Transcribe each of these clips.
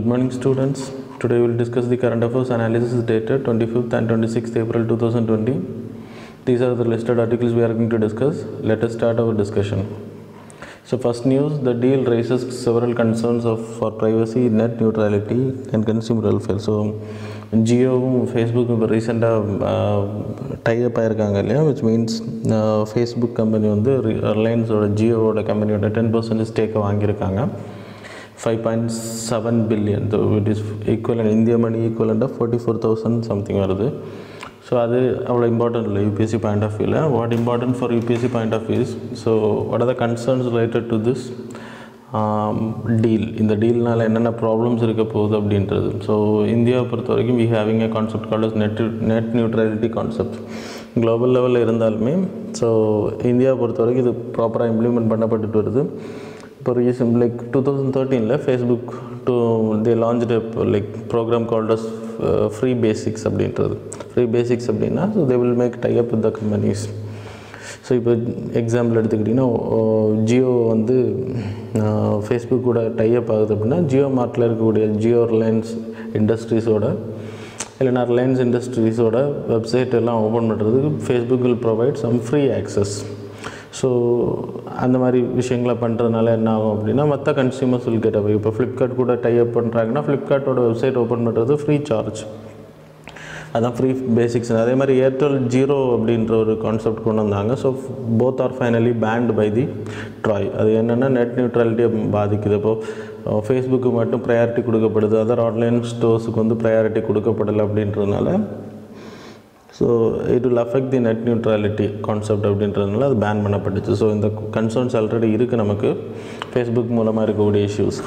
Good morning, students. Today we will discuss the current affairs analysis dated 25th and 26th April 2020. These are the listed articles we are going to discuss. Let us start our discussion. So, first news the deal raises several concerns of for privacy, net neutrality, and consumer welfare. So, ஜியோவும் ஃபேஸ்புக்கும் இப்போ ரீசெண்டாக type ஆயிருக்காங்க இல்லையா which means Facebook company வந்து ரிலையன்ஸோட ஜியோவோட கம்பெனியோட ten percentage ஸ்டேக்கை வாங்கியிருக்காங்க five point seven billion it is equal இந்திய மணி ஈக்குவலண்டாக ஃபார்ட்டி ஃபோர் தௌசண்ட் சம்திங் வருது ஸோ அது அவ்வளோ இம்பார்ட்டன்ட் இல்லை யூபிஎஸ்சி பாயிண்ட் ஆஃப் வியூவில் what important for UPSC point of views so what are the concerns related to this deal இந்த டீல்னால் என்னென்ன ப்ராப்ளம்ஸ் இருக்க போகுது அப்படின்றது ஸோ இந்தியாவை பொறுத்த வரைக்கும் we having a concept called net net neutrality concept global லெவலில் இருந்தாலுமே ஸோ இந்தியாவை பொறுத்த வரைக்கும் இது ப்ராப்பராக இம்ப்ளிமெண்ட் பண்ணப்பட்டுட்டு வருது இப்போ ரீசன் லைக் டூ தௌசண்ட் தேர்ட்டீனில் Facebook too they launch like program called as free basics அப்படின்றது ஃப்ரீ பேசிக்ஸ் அப்படின்னா so they will make tie up with the companies so இப்போ எக்ஸாம்பிள் எடுத்துக்கிட்டிங்கன்னா ஜியோ வந்து ஃபேஸ்புக் கூட டைப் ஆகுது அப்படின்னா ஜியோ மார்ட்டில் இருக்கக்கூடிய ஜியோ ரிலையன்ஸ் இண்டஸ்ட்ரீஸோட இல்லைனா ரிலையன்ஸ் இண்டஸ்ட்ரீஸோட வெப்சைட் எல்லாம் ஓப்பன் பண்ணுறதுக்கு Facebook will provide some free access so அந்த மாதிரி விஷயங்களை பண்ணுறதுனால என்ன ஆகும் அப்படின்னா மற்ற கன்சியூமர்ஸ் வில் கெட் அவை இப்போ ஃப்ளிப்கார்ட் கூட டைப் பண்ணுறாங்கன்னா ஃப்ளிப்கார்ட்டோட வெப்சைட் ஓப்பன் பண்ணுறது ஃப்ரீ சார்ஜ் அதான் ஃப்ரீ பேசிக்ஸ் அதே மாதிரி ஏர்டெல் ஜீரோ அப்படின்ற ஒரு கான்செப்ட் கொண்டு வந்தாங்க so both are finally banned by the TRAI அது என்னென்னா நெட் நியூட்ரலிட்டியை பாதிக்குது இப்போது ஃபேஸ்புக்கு மட்டும் ப்ரையாரிட்டி கொடுக்கப்படுது அதர் ஆன்லைன் ஸ்டோர்ஸுக்கு வந்து ப்ரையாரிட்டி கொடுக்கப்படலை அப்படின்றதுனால so it will affect the net neutrality concept அப்படின்றதுனால அது பேன் பண்ணப்பட்டுச்சு ஸோ இந்த கன்சர்ன்ஸ் ஆல்ரெடி இருக்குது நமக்கு ஃபேஸ்புக் மூலமாக இருக்கக்கூடிய இஷ்யூஸ்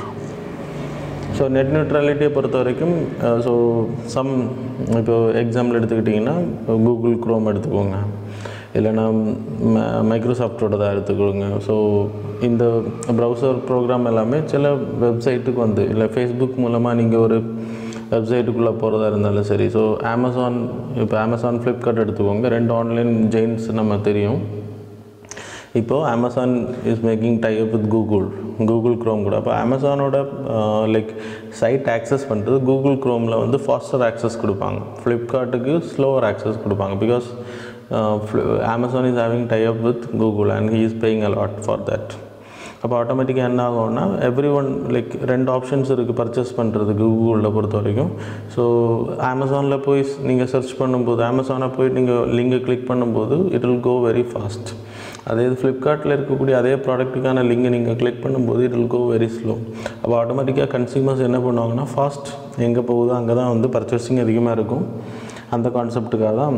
ஸோ நெட் நியூட்ரலிட்டியை பொறுத்த வரைக்கும் ஸோ சம் இப்போ எக்ஸாம்பிள் எடுத்துக்கிட்டிங்கன்னா கூகுள் க்ரோம் எடுத்துக்கோங்க இல்லைனா மைக்ரோசாஃப்டோட தான் எடுத்துக்கோங்க ஸோ இந்த ப்ரௌசர் ப்ரோக்ராம் எல்லாமே சில வெப்சைட்டுக்கு வந்து இல்லை ஃபேஸ்புக் மூலமாக நீங்கள் ஒரு வெப்சைட்டுக்குள்ளே போகிறதா இருந்தாலும் சரி ஸோ அமேசான் இப்போ அமேசான் ஃப்ளிப்கார்ட் எடுத்துக்கோங்க ரெண்டு ஆன்லைன் ஜெயின்ஸ் நம்ம தெரியும் இப்போது Amazon is making tie up with Google Google Chrome கூட அப்போ அமேசானோட லைக் சைட் ஆக்சஸ் பண்ணுறது கூகுள் க்ரோமில் வந்து ஃபாஸ்டர் ஆக்சஸ் கொடுப்பாங்க ஃப்ளிப்கார்ட்டுக்கு ஸ்லோவர் ஆக்சஸ் கொடுப்பாங்க because Amazon is having tie up with Google and he is paying a lot for that அப்போ ஆட்டோமேட்டிக்காக என்ன ஆகும்னா எவ்ரி ஒன் லைக் ரெண்டு ஆப்ஷன்ஸ் இருக்குது பர்ச்சேஸ் பண்ணுறது கூகுளில் பொறுத்த வரைக்கும் ஸோ அமேசானில் போய் நீங்கள் சர்ச் பண்ணும்போது அமேசானை போய் நீங்கள் லிங்கை கிளிக் பண்ணும்போது it will go very fast அதே இது ஃப்ளிப்கார்ட்டில் இருக்கக்கூடிய அதே ப்ராடக்ட்டுக்கான லிங்கை நீங்கள் கிளிக் பண்ணும்போது it will go very slow அப்போ ஆட்டோமேட்டிக்காக கன்சியூமர்ஸ் என்ன பண்ணுவாங்கன்னா ஃபாஸ்ட் எங்கே போகுதோ அங்கே தான் வந்து பர்ச்சேசிங் அதிகமாக இருக்கும் அந்த கான்செப்டுக்காக தான்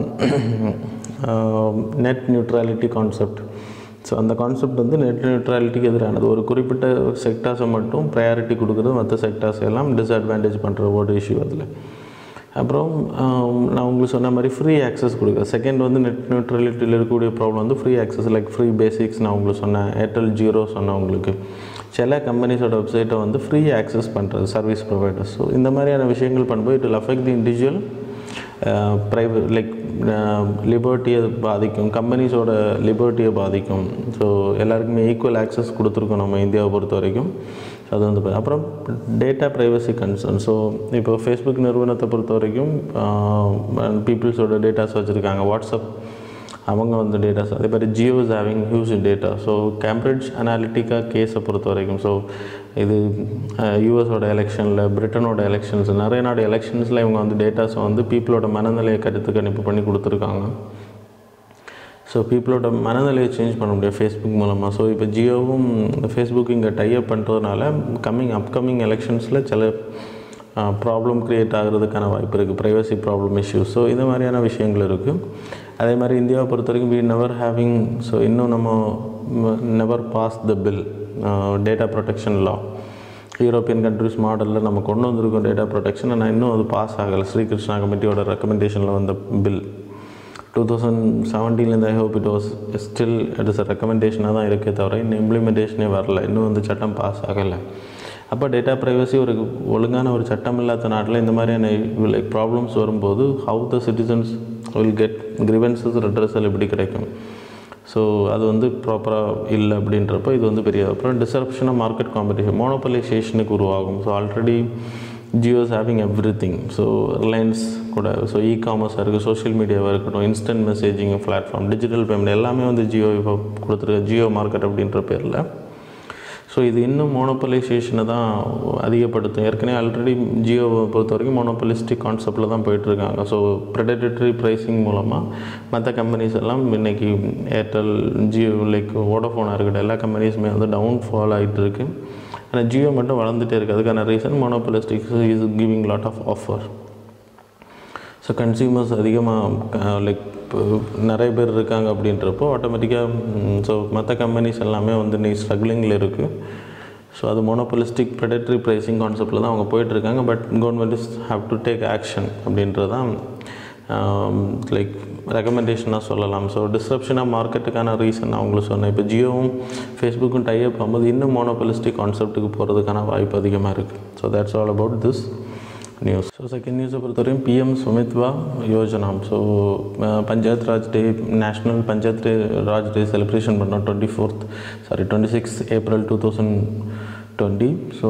நெட் நியூட்ரலிட்டி கான்செப்ட் ஸோ அந்த கான்செப்ட் வந்து நெட் நியூட்ரலிட்டிக்கு எதிரானது ஒரு குறிப்பிட்ட செக்டார்ஸை மட்டும் ப்ரையாரிட்டி கொடுக்குறது மற்ற செக்டார்ஸ் எல்லாம் டிஸ்அட்வான்டேஜ் பண்ணுற ஒரு இஷ்யூ அதில் அப்புறம் நான் உங்களுக்கு சொன்ன மாதிரி ஃப்ரீ ஆக்சஸ் கொடுக்குறேன் செகண்ட் வந்து நெட் நியூட்ரலிட்டியில் இருக்கக்கூடிய ப்ராப்ளம் வந்து free access like free basics நான் உங்களுக்கு சொன்னேன் ஏர்டெல் ஜீரோ சொன்னேன் உங்களுக்கு சில கம்பெனிஸோட வெப்சைட்டை வந்து ஃப்ரீ ஆக்சஸ் பண்ணுறது சர்வீஸ் ப்ரொவைடர்ஸ் ஸோ இந்த மாதிரியான விஷயங்கள் பண்ணும்போது it will affect the individual private like லிபர்ட்டியை பாதிக்கும் கம்பெனிஸோட லிபர்ட்டியை பாதிக்கும் ஸோ எல்லாருக்குமே ஈக்குவல் ஆக்சஸ் கொடுத்துருக்கோம் நம்ம இந்தியாவை பொறுத்த வரைக்கும் ஸோ அது வந்து அப்புறம் டேட்டா ப்ரைவசி கன்சர்ன் ஸோ இப்போ ஃபேஸ்புக் நிறுவனத்தை பொறுத்த வரைக்கும் பீப்புள்ஸோட டேட்டாஸ் வச்சுருக்காங்க வாட்ஸ்அப் அவங்க வந்து டேட்டாஸ் அதே மாதிரி Jio is having huge data so Cambridge Analytica கேஸை பொறுத்த வரைக்கும் ஸோ இது யூஎஸோட எலெக்ஷனில் பிரிட்டனோட எலெக்ஷன்ஸ் நிறைய நாடு எலெக்ஷன்ஸில் இவங்க வந்து டேட்டாஸை வந்து பீப்புளோட மனநிலையை கருத்து கணிப்பு பண்ணி கொடுத்துருக்காங்க ஸோ பீப்புளோட மனநிலையை சேஞ்ச் பண்ண முடியும் ஃபேஸ்புக் மூலமாக ஸோ இப்போ ஜியோவும் ஃபேஸ்புக் இங்கே டைப் பண்ணுறதுனால கம்மிங் அப்கமிங் எலெக்ஷன்ஸில் சில ப்ராப்ளம் க்ரியேட் ஆகிறதுக்கான வாய்ப்பு இருக்குது ப்ரைவசி ப்ராப்ளம் இஷ்யூஸ் ஸோ இந்த மாதிரியான விஷயங்கள் இருக்குது அதே மாதிரி இந்தியாவை பொறுத்த வரைக்கும் வி நெவர் ஹேவிங் ஸோ இன்னும் நம்ம never pass the bill data protection law European countries மாடலில் நம்ம கொண்டு வந்திருக்கோம் டேட்டா ப்ரொடெக்ஷன் ஆனால் இன்னும் அது பாஸ் ஆகலை ஸ்ரீகிருஷ்ணா கமிட்டியோட ரெக்கமெண்டேஷனில் வந்த பில் டூ தௌசண்ட் செவன்டீன்லேருந்து I hope it was still it is a ரெக்கமெண்டேஷனாக தான் இருக்கே தவிர இன்னும் இம்ப்ளிமெண்டேஷனே வரல இன்னும் வந்து சட்டம் பாஸ் ஆகலை அப்போ டேட்டா ப்ரைவசி ஒரு ஒழுங்கான ஒரு சட்டம் இல்லாத நாட்டில் இந்த மாதிரியான லைக் ப்ராப்ளம்ஸ் வரும்போது how the citizens will get grievances redressal எப்படி கிடைக்கும் ஸோ அது வந்து ப்ராப்பராக இல்லை அப்படின்றப்ப இது வந்து பெரிய அப்புறம் டிசரப்ஷன் ஆஃப் மார்க்கெட் காம்படிஷன் மோனோபலைசேஷனுக்கு உருவாகும் so already Jio is having everything so Reliance கூட ஸோ இ காமர்ஸாக இருக்குது சோஷியல் மீடியாவாக இருக்கட்டும் instant messaging platform digital payment எல்லாமே வந்து ஜியோ இப்போ கொடுத்துருக்கு ஜியோ மார்க்கெட் அப்படின்ற பேரில் ஸோ இது இன்னும் மோனோபலைசேஷனை தான் அதிகப்படுத்தும் ஏற்கனவே ஆல்ரெடி ஜியோவை பொறுத்த வரைக்கும் மோனோபலிஸ்டிக் கான்செப்டில் தான் போயிட்டுருக்காங்க ஸோ ப்ரெடேட்டரி ப்ரைஸிங் மூலமாக மற்ற கம்பெனிஸ் எல்லாம் இன்றைக்கி ஏர்டெல் ஜியோ லைக் வோடஃபோனாக இருக்கட்டும் எல்லா கம்பெனிஸுமே வந்து டவுன் ஃபால் ஆகிட்டு இருக்கு ஆனால் ஜியோ மட்டும் வளர்ந்துட்டே இருக்குது அதுக்கான reason monopolistics is giving lot of offer so consumers அதிகமாக லைக் நிறைய பேர் இருக்காங்க அப்படின்றப்போ ஆட்டோமேட்டிக்காக ஸோ மற்ற கம்பெனிஸ் எல்லாமே வந்து நீ ஸ்ட்ரகிளிங்கில் இருக்குது ஸோ அது மோனோபலிஸ்டிக் ப்ரெடட்ரி ப்ரைஸிங் கான்செப்டில் தான் அவங்க போயிட்டுருக்காங்க but government is have to take action அப்படின்றது தான் லைக் ரெக்கமெண்டேஷனாக சொல்லலாம் ஸோ டிஸ்கிரிப்ஷனாக மார்க்கெட்டுக்கான ரீசன் அவங்களுக்கு சொன்னேன் இப்போ ஜியோவும் ஃபேஸ்புக்கும் டைப் ஆகும்போது இன்னும் மோனோபலிஸ்டிக் கான்செப்ட்டுக்கு போகிறதுக்கான வாய்ப்பு அதிகமாக இருக்குது so that's all about this news so second நியூஸை பொறுத்தவரையும் PM Svamitva Yojana so Panchayat Raj day national Panchayat day Raj day celebration பண்ணோம் twenty fourth sorry twenty six April two thousand twenty so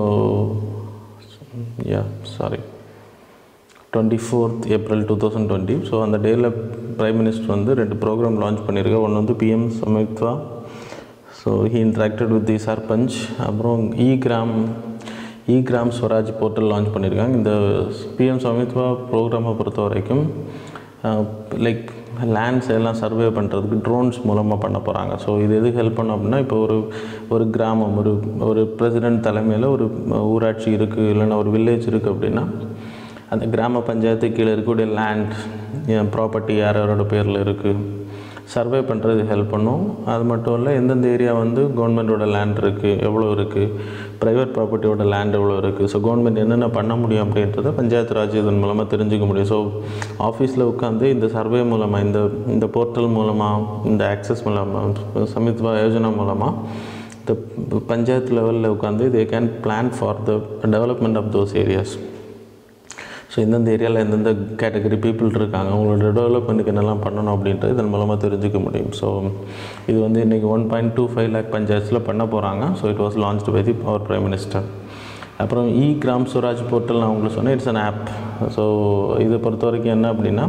yeah sorry twenty fourth April two thousand twenty so அந்த டேயில் prime minister வந்து ரெண்டு program launch பண்ணியிருக்காரு ஒன்று வந்து PM Svamitva so he interacted with the sarpanch அப்புறம் e Gram e Gram Swaraj portal launch பண்ணியிருக்காங்க இந்த பிஎம் சமித்வா ப்ரோக்ராமை பொறுத்த வரைக்கும் லைக் லேண்ட்ஸ் எல்லாம் சர்வே பண்ணுறதுக்கு ட்ரோன்ஸ் மூலமாக பண்ண போகிறாங்க ஸோ இது எதுக்கு ஹெல்ப் பண்ணும் அப்படின்னா இப்போ ஒரு ஒரு கிராமம் ஒரு ஒரு பிரசிடென்ட் தலைமையில் ஒரு ஊராட்சி இருக்குது இல்லைன்னா ஒரு வில்லேஜ் இருக்குது அப்படின்னா அந்த கிராம பஞ்சாயத்து கீழே இருக்கக்கூடிய லேண்ட் ப்ராப்பர்ட்டி யார் யாரோட பேரில் இருக்குது சர்வே பண்ணுறது ஹெல்ப் பண்ணும் அது மட்டும் இல்லை எந்தெந்த ஏரியா வந்து கவர்மெண்ட்டோட லேண்ட் இருக்குது எவ்வளோ இருக்குது ப்ரைவேட் ப்ராப்பர்ட்டியோட லேண்ட் எவ்வளோ இருக்குது ஸோ கவர்மெண்ட் என்னென்ன பண்ண முடியும் அப்படின்றத பஞ்சாயத்து ராஜ் இதன் மூலமாக தெரிஞ்சுக்க முடியும் ஸோ ஆஃபீஸில் உட்காந்து இந்த சர்வே மூலமாக இந்த இந்த போர்ட்டல் மூலமாக இந்த ஆக்சஸ் மூலமாக சமித்வா யோஜனா மூலமாக இந்த பஞ்சாயத்து லெவலில் உட்காந்து they can plan for the development of those areas so எந்தெந்த ஏரியாவில் எந்தெந்த கேட்டகரி பீப்புள் இருக்காங்க அவங்களோட டெவலப்மெண்ட்டுக்கு என்னெல்லாம் பண்ணணும் அப்படின்றது இதன் மூலமாக தெரிஞ்சுக்க முடியும் ஸோ இது வந்து இன்றைக்கி one point two five lakh பஞ்சாயத்தில் பண்ண போகிறாங்க so it was launched by the power prime minister அப்புறம் இ கிராம் ஸ்வராஜ் போர்ட்டல் நான் உங்களுக்கு சொன்னேன் இட்ஸ் அன் ஆப் ஸோ இதை பொறுத்த வரைக்கும் என்ன அப்படின்னா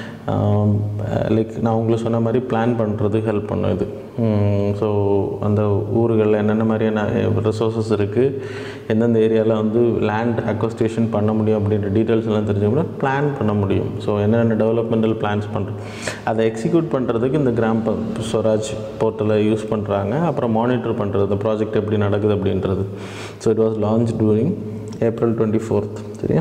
லைக் நான் உங்களுக்கு சொன்ன மாதிரி பிளான் பண்ணுறதுக்கு ஹெல்ப் பண்ணும் இது ஸோ அந்த ஊர்களில் என்னென்ன மாதிரியான ரிசோர்ஸஸ் இருக்குது எந்தெந்த ஏரியாவில் வந்து லேண்ட் அக்வஸ்டேஷன் பண்ண முடியும் அப்படின்ற டீட்டெயில்ஸ் எல்லாம் தெரிஞ்சவங்க பிளான் பண்ண முடியும் ஸோ என்னென்ன டெவலப்மெண்டல் பிளான்ஸ் பண்ணுறோம் அதை எக்ஸிக்யூட் பண்ணுறதுக்கு இந்த கிராம் ஸ்வராஜ் போர்ட்டலை யூஸ் பண்ணுறாங்க அப்புறம் மானிட்டர் பண்ணுறது ப்ராஜெக்ட் எப்படி நடக்குது அப்படின்றது so it was launch during April twenty fourth சரியா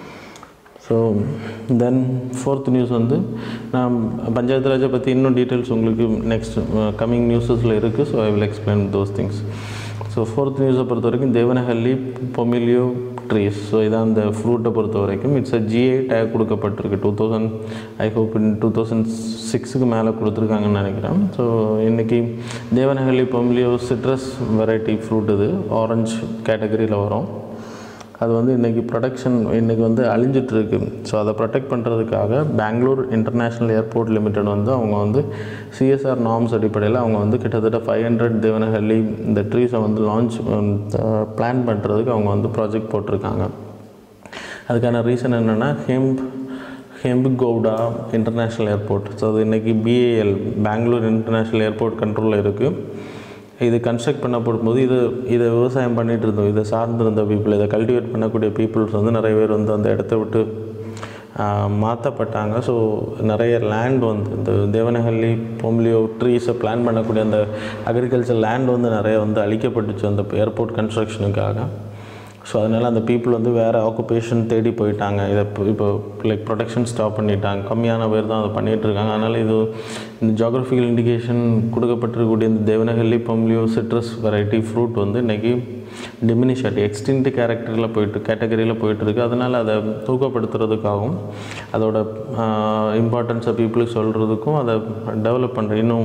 ஸோ தென் ஃபோர்த் நியூஸ் வந்து நான் பஞ்சாயத்து ராஜை பற்றி இன்னும் டீட்டெயில்ஸ் உங்களுக்கு நெக்ஸ்ட் கம்மிங் நியூஸஸில் இருக்குது so I will explain those things so fourth நியூஸை பொறுத்த வரைக்கும் தேவனஹள்ளி பொமிலியோ ட்ரீஸ் ஸோ இதான் அந்த ஃப்ரூட்டை பொறுத்த வரைக்கும் இட்ஸ் அ ஜிஐ டேக் கொடுக்கப்பட்டிருக்கு two thousand I hope in two thousand சிக்ஸுக்கு மேலே கொடுத்துருக்காங்கன்னு நினைக்கிறேன் ஸோ இன்றைக்கி Devanahalli pomelo citrus variety fruit இது ஆரஞ்சு கேட்டகரியில் வரும் அது வந்து இன்றைக்கி ப்ரொடக்ஷன் இன்றைக்கி வந்து அழிஞ்சிட்ருக்கு ஸோ அதை ப்ரொடெக்ட் பண்ணுறதுக்காக பெங்களூர் இன்டர்நேஷ்னல் ஏர்போர்ட் லிமிடெட் வந்து அவங்க வந்து சிஎஸ்ஆர் நார்ம்ஸ் அடிப்படையில் அவங்க வந்து கிட்டத்தட்ட ஃபைவ் ஹண்ட்ரட் தேவனஹள்ளி இந்த ட்ரீஸை வந்து லான்ச் பிளான் பண்ணுறதுக்கு அவங்க வந்து ப்ராஜெக்ட் போட்டிருக்காங்க அதுக்கான ரீசன் என்னென்னா Kempe Kempe Gowda international airport so அது இன்றைக்கி பிஏஎல் பெங்களூர் இன்டர்நேஷ்னல் ஏர்போர்ட் கண்ட்ரோலில் இருக்குது இது கன்ஸ்ட்ரக்ட் பண்ணப்படும் போது இது இதை விவசாயம் பண்ணிகிட்டு இருந்தோம் இதை சார்ந்திருந்த பீப்புள் இதை கல்டிவேட் பண்ணக்கூடிய பீப்புள்ஸ் வந்து நிறைய பேர் வந்து அந்த இடத்த விட்டு மாற்றப்பட்டாங்க ஸோ நிறைய லேண்ட் வந்து இந்த தேவனஹள்ளி பொம்லியோ ட்ரீஸை பிளான் பண்ணக்கூடிய அந்த அக்ரிகல்ச்சர் லேண்ட் வந்து நிறைய வந்து அழிக்கப்பட்டுச்சு அந்த ஏர்போர்ட் கன்ஸ்ட்ரக்ஷனுக்காக ஸோ அதனால் அந்த பீப்புள் வந்து வேறு ஆக்குபேஷன் தேடி போயிட்டாங்க இதை இப்போ இப்போ லைக் ப்ரொடக்ஷன் ஸ்டாப் பண்ணிட்டாங்க கம்மியான பேர் தான் அதை பண்ணிகிட்டு இருக்காங்க அதனால் இது இந்த ஜாகிரபிக்கல் இண்டிகேஷன் கொடுக்கப்பட்டிருக்கக்கூடிய இந்த Devanahalli pomelo citrus variety fruit வந்து இன்றைக்கி டிமினிஷ் ஆகிட்டு எக்ஸ்டின்ட் கேரக்டரில் போயிட்டு கேட்டகரியில் போயிட்டுருக்கு அதனால் அதை தூக்கப்படுத்துறதுக்காகவும் அதோட இம்பார்ட்டன்ஸை பீப்புளுக்கு சொல்கிறதுக்கும் அதை டெவலப் பண்ணுற இன்னும்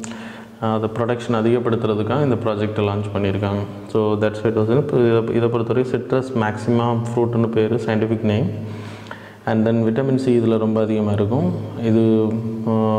அதை ப்ரொடக்ஷன் அதிகப்படுத்துறதுக்காக இந்த ப்ராஜெக்டை லான்ச் பண்ணியிருக்காங்க ஸோ தட்ஸ் வைட் வாஸ் இப்போ இதை இதை பொறுத்தவரை சிட்ரஸ் மேக்ஸிமம் ஃப்ரூட்னு பேர் scientific name and then vitamin C இதில் ரொம்ப அதிகமாக இருக்கும் இது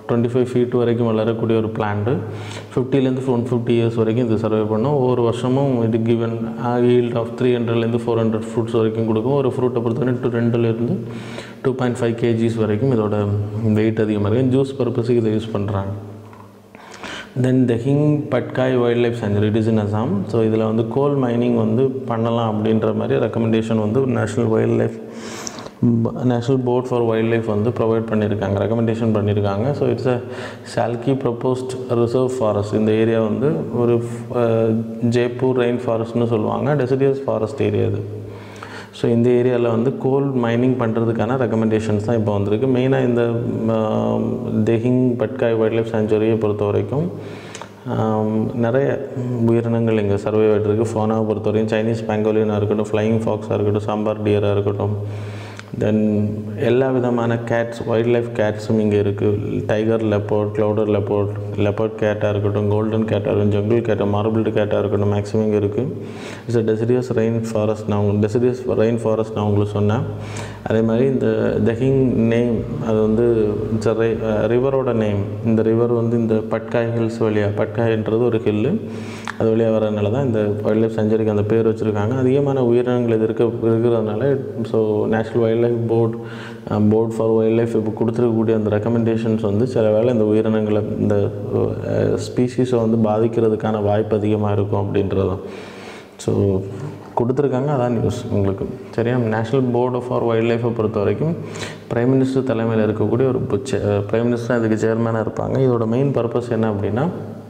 டுவெண்ட்டி ஃபைவ் ஃபீட் வரைக்கும் வளரக்கூடிய ஒரு பிளான்ட்டு ஃபிஃப்டிலேருந்து ஒன் ஃபிஃப்டி இயர்ஸ் வரைக்கும் இது சர்வே பண்ணும் ஒவ்வொரு வருஷமும் இது கிவன் ஈல்ட் ஆஃப் த்ரீ ஹண்ட்ரட்லேருந்து ஃபோர் ஹண்ட்ரட் ஃப்ரூட்ஸ் வரைக்கும் கொடுக்கும் ஒரு ஃப்ரூட்டை பொறுத்தவரை டூ ரெண்டுலேருந்து டூ பாயிண்ட் ஃபைவ் கேஜிஸ் வரைக்கும் இதோட வெயிட் அதிகமாக இருக்கும் ஜூஸ் பர்பஸுக்கு இதை யூஸ் பண்ணுறாங்க then Dehing Patkai wildlife sanctuary it is in Assam so இதில் வந்து கோல் மைனிங் வந்து பண்ணலாம் அப்படின்ற மாதிரி ரெக்கமெண்டேஷன் வந்து national wildlife national board for wildlife வந்து ப்ரொவைட் பண்ணியிருக்காங்க ரெக்கமெண்டேஷன் பண்ணியிருக்காங்க so it's a Salki proposed reserve forest இந்த ஏரியா வந்து ஒரு ஜெய்ப்பூர் ரெயின் ஃபாரஸ்ட்னு சொல்லுவாங்க டெசிடியஸ் ஃபாரஸ்ட் ஏரியா இது ஸோ இந்த ஏரியாவில் வந்து கோல் மைனிங் பண்ணுறதுக்கான ரெக்கமெண்டேஷன்ஸ் தான் இப்போ வந்திருக்கு மெயினாக இந்த தெஹிங் பட்காய் வைல்ட் லைஃப் சாங்சுரியை பொறுத்த வரைக்கும் நிறைய உயிரினங்கள் இங்கே சர்வே ஆகிட்டு ஃபோனாவை பொறுத்த வரைக்கும் சைனீஸ் பேங்கோலியனாக இருக்கட்டும் ஃப்ளையிங் ஃபாக்ஸாக இருக்கட்டும் சாம்பார் டியராக இருக்கட்டும் தென் எல்லா விதமான கேட்ஸ் வைல்ட் லைஃப் கேட்ஸும் இங்கே இருக்குது tiger leopard clouded leopard leopard கேட்டாக இருக்கட்டும் கோல்டன் கேட்டாக இருக்கட்டும் ஜங்கிள் கேட்டாக மார்பிள்டு கேட்டாக இருக்கட்டும் மேக்ஸிமம் இங்கே இருக்குது it's a deciduous rain forest நான் உங்களுக்கு டெசிடியஸ் ரெயின் ஃபாரஸ்ட் நான் உங்களுக்கு சொன்னேன் அதே மாதிரி இந்த தெஹிங் நேம் அது வந்து இட்ஸ் அ ரிவரோட நேம் இந்த ரிவர் வந்து இந்த பட்காய் ஹில்ஸ் வழியாக பட்காய்ன்றது ஒரு ஹில்லு அது வழியாக வரதுனால தான் இந்த வைல்ட் லைஃப் செஞ்சுரிக்கு அந்த பேர் வச்சுருக்காங்க அதிகமான உயிரினங்கள் இது இருக்க இருக்கிறதுனால so national wildlife board board for wildlife இப்போ கொடுத்துருக்கக்கூடிய அந்த ரெக்கமெண்டேஷன்ஸ் வந்து சில வேளை இந்த உயிரினங்களை இந்த ஸ்பீஷீஸை வந்து பாதிக்கிறதுக்கான வாய்ப்பு அதிகமாக இருக்கும் அப்படின்றது தான் ஸோ கொடுத்துருக்காங்க அதான் நியூஸ் உங்களுக்கு சரியா நேஷ்னல் போர்டு ஃபார் வைல்ட் லைஃப்பை பொறுத்த வரைக்கும் பிரைம் மினிஸ்டர் தலைமையில் இருக்கக்கூடிய ஒரு பிரைம் மினிஸ்டர் அதுக்கு சேர்மனாக இருப்பாங்க இதோட மெயின் பர்பஸ் என்ன அப்படின்னா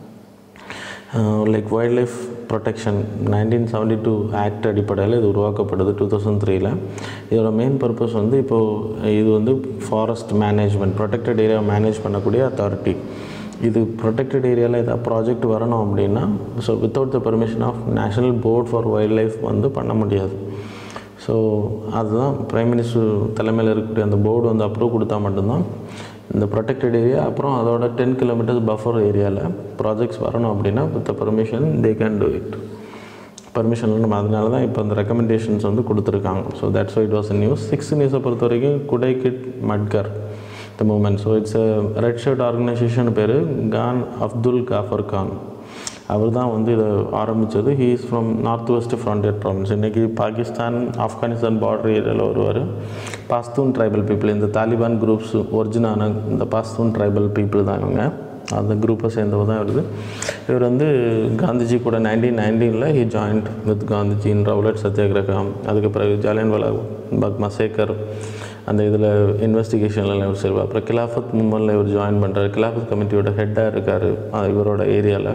like wildlife protection nineteen seventy two act அடிப்படையில் இது உருவாக்கப்படுது டூ தௌசண்ட் த்ரீல இதோட மெயின் பர்பஸ் வந்து இப்போது இது வந்து forest management protected area manage பண்ணக்கூடிய அத்தாரிட்டி இது ப்ரொடெக்டட் ஏரியாவில் ஏதாவது ப்ராஜெக்ட் வரணும் அப்படின்னா so without the permission of national board for wildlife வந்து பண்ண முடியாது ஸோ அதுதான் ப்ரைம் மினிஸ்டர் தலைமையில் இருக்கக்கூடிய அந்த போர்டு வந்து அப்ரூவ் கொடுத்தா மட்டும்தான் இந்த ப்ரொடெக்டட் ஏரியா அப்புறம் அதோட டென் கிலோமீட்டர்ஸ் பஃபர் ஏரியாவில் ப்ராஜெக்ட்ஸ் வரணும் அப்படின்னா with permission they can do it permission நம்ம அதனால தான் இப்போ அந்த ரெக்கமெண்டேஷன்ஸ் வந்து கொடுத்துருக்காங்க so that's it was news six நியூஸை பொறுத்த வரைக்கும் குடைகிட் மட்கர் the moment so it's red shirt organisation பேர் கான் அப்துல் காஃபர் கான் அவர் தான் வந்து இதை ஆரம்பித்தது he is from north west frontier province இன்றைக்கி பாகிஸ்தான் ஆப்கானிஸ்தான் பார்டர் ஏரியாவில் வருவார் பாஸ்தூன் ட்ரைபல் பீப்புள் இந்த தாலிபான் குரூப்ஸ் ஒரிஜினான இந்த பாஸ்தூன் ட்ரைபல் பீப்புள் தான் இவங்க அந்த குரூப்பை சேர்ந்தவர் தான் வருது இவர் வந்து காந்திஜி கூட நைன்டீன் நைன்டீனில் he joined with Gandhiji in Rowlatt சத்தியாகிரகம் அதுக்கு பிறகு ஜாலியன்வாலா பாக் மசேக்கர் அந்த இதில் இன்வெஸ்டிகேஷனில் இவர் செய்வார் அப்புறம் கிலாஃபத் மூமெண்ட்டில் இவர் ஜாயின் பண்ணுறாரு கிலாஃபத் கமிட்டியோட ஹெட்டாக இருக்கார் இவரோட ஏரியாவில்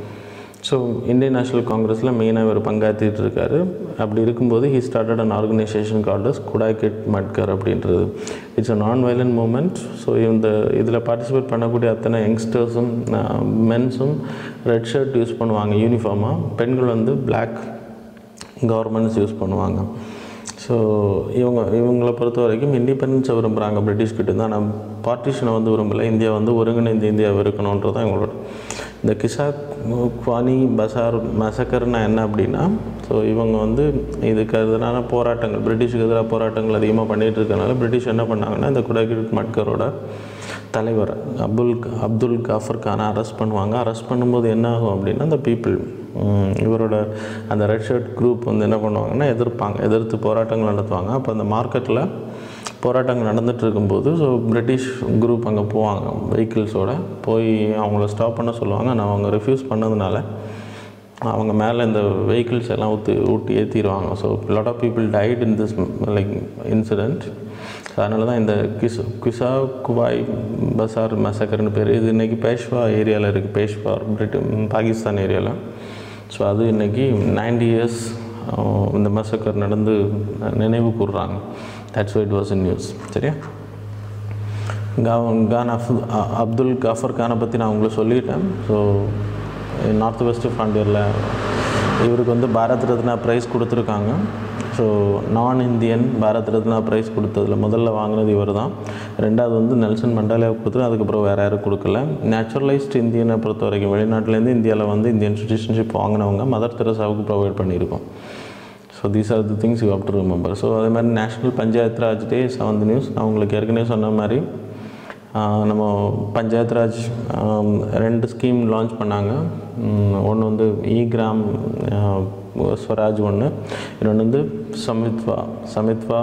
ஸோ இந்தியன் நேஷனல் காங்கிரஸில் மெயினாக இவர் பங்காற்றிட்டு இருக்காரு அப்படி இருக்கும்போது he started an organisation called as குடாய்கிட் மட்கர் அப்படின்றது இட்ஸ் அ நான் வயலண்ட் மூமெண்ட் ஸோ இந்த இதில் பார்ட்டிசிபேட் பண்ணக்கூடிய அத்தனை யங்ஸ்டர்ஸும் மென்ஸும் ரெட் ஷர்ட் யூஸ் பண்ணுவாங்க யூனிஃபார்மாக பெண்கள் வந்து பிளாக் கவர்மெண்ட்ஸ் யூஸ் பண்ணுவாங்க ஸோ இவங்க இவங்களை பொறுத்த வரைக்கும் இண்டிபெண்டன்ஸை விரும்புகிறாங்க பிரிட்டிஷ்கிட்ட தான் ஆனால் பார்ட்டிஷனை வந்து விரும்பலை இந்தியா வந்து ஒருங்கிணைந்த இந்தியாவை இருக்கணுன்றது தான் இவங்களோட இந்த கிசாக் குவானி பசார் மசக்கர்னா என்ன அப்படின்னா ஸோ இவங்க வந்து இதுக்கு எதிரான போராட்டங்கள் பிரிட்டிஷுக்கு எதிராக போராட்டங்கள் அதிகமாக பண்ணிகிட்டு இருக்கனால பிரிட்டிஷ் என்ன பண்ணாங்கன்னா இந்த குடகிட் மட்கரோட தலைவர் அப்துல் அப்துல் காஃபர் கானை அரெஸ்ட் பண்ணுவாங்க அரெஸ்ட் பண்ணும்போது என்ன ஆகும் அப்படின்னா அந்த பீப்புள் இவரோட அந்த ரெட் ஷர்ட் குரூப் வந்து என்ன பண்ணுவாங்கன்னா எதிர்ப்பாங்க எதிர்த்து போராட்டங்கள் நடத்துவாங்க அப்போ அந்த மார்க்கெட்டில் போராட்டங்கள் நடந்துட்டு இருக்கும்போது ஸோ பிரிட்டிஷ் குரூப் அங்கே போவாங்க வெஹிக்கிள்ஸோட போய் அவங்கள ஸ்டாப் பண்ண சொல்லுவாங்க நான் அவங்க ரெஃப்யூஸ் பண்ணதுனால அவங்க மேலே இந்த வெஹிக்கிள்ஸ் எல்லாம் ஊற்றி ஊட்டி ஏற்றிடுவாங்க so lot of people died in this like incident so அதனால தான் இந்த கிஸ் கிசா குவாய் பசார் மசக்கர்னு பேர் இது இன்றைக்கி பேஷ்வா ஏரியாவில் இருக்குது பேஷ்வா பிரிட்டன் பாகிஸ்தான் ஏரியாவில் ஸோ அது இன்றைக்கி நைன்டி இயர்ஸ் இந்த மசக்கர் நடந்து நினைவு கூறுறாங்க that's it was in news சரியா கான் கான் அஃப் அப்துல் காஃபர் கானை பற்றி நான் உங்களுக்கு சொல்லிட்டேன் ஸோ நார்த் வெஸ்ட் ஃப்ராண்டியரில் இவருக்கு வந்து பாரத் ரத்னா ப்ரைஸ் கொடுத்துருக்காங்க ஸோ நான் இந்தியன் பாரத் ரத்னா ப்ரைஸ் கொடுத்ததில் முதல்ல வாங்கினது இவர் தான் ரெண்டாவது வந்து நெல்சன் மண்டாலியாவுக்கு கொடுத்துரு அதுக்கப்புறம் வேறு யாரும் கொடுக்கல நேச்சுரலைஸ்ட் இந்தியனை பொறுத்த வரைக்கும் வெளிநாட்டிலேருந்து இந்தியாவில் வந்து இந்தியன் சிட்டிசன்ஷிப் வாங்கினவங்க மதர் தெரசாவுக்கு ப்ரொவைட் பண்ணியிருக்கோம் so these are the things you have to remember so அதே மாதிரி national panchayat Raj day seventh news நான் உங்களுக்கு ஏற்கனவே சொன்ன மாதிரி ஆஹ் நம்ம பஞ்சாயத் ராஜ் ஆம், ரெண்டு ஸ்கீம் லான்ச் பண்ணாங்க ஒன்று வந்து இ கிராம் ஆஹ், ஸ்வராஜ் ஒன்று இன்னொன்று வந்து சமித்வா சமித்வா